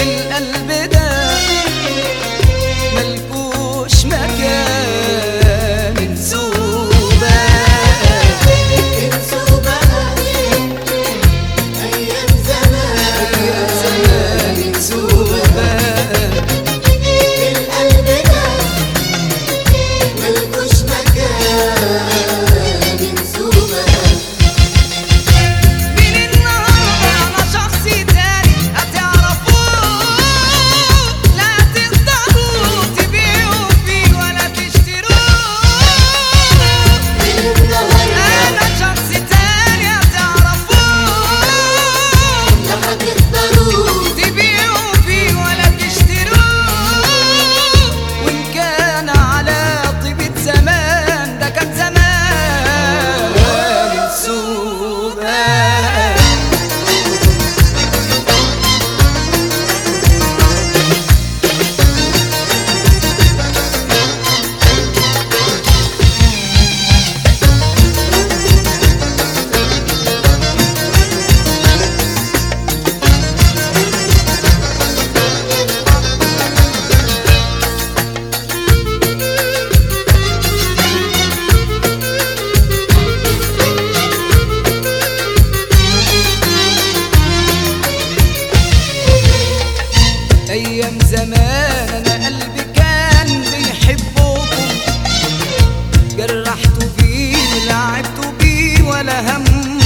القلب ده ملكوش مكان انسوبة انسوا بقى أيام زمان يا زمان انسوبة القلب ده ملكوش مكان انسوا بقى من النهارده انا شخص تاني هتعرفوه لا تقدروا تبيعوا فيه ولا تشتروه من النهارده انا شخص تاني هتعرفوه لا هتقدروا تبيعوا فيه ولا تشتروه وان كان على طيبة زمان ده كان زمان منسوبة ايام زمان انا قلبي كان بيحبكم جرحتوا فيه لعبتوا بيه ولا همكم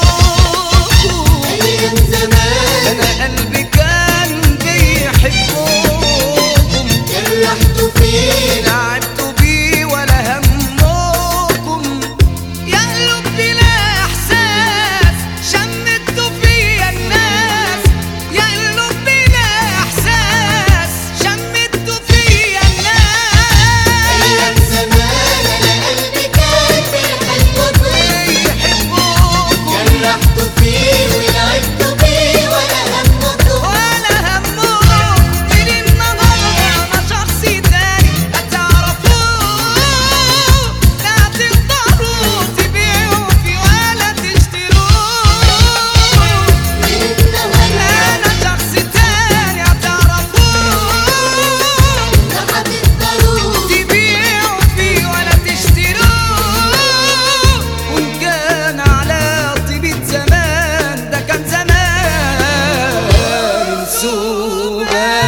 أيام زمان انا قلبي كان بيحبكم جرحتوا فيه لعبتوا بيه ولا همكم يا قلوب بلا احساس شمتوا فيا الناس يا قلوب بلا احساس شمتوا فيا أيام الناس زمان أنا قلبي كان بيحبكم بيحبوكم جرحتوا فيه ولعبتوا بيه ولا همكم ولا همكم من النهارده انا شخص تاني هتعرفوه لا تقدروا تبيعوا فيه ولا تشتروه من النهارده انا شخص تاني هتعرفوه لا هتقدروا تبيعوا فيه ولا تشتروه وان كان على طيبة زمان ده كان زمان منسوبة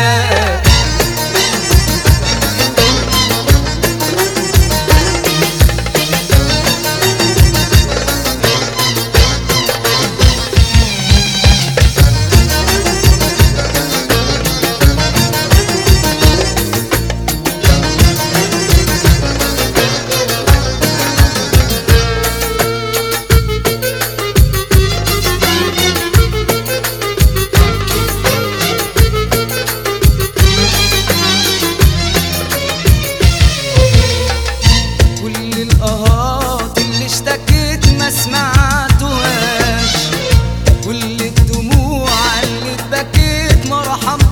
كل القهات اللي اشتكيت ما سمعتوهاش كل الدموع اللي اتبكيت ما رحمتوهاش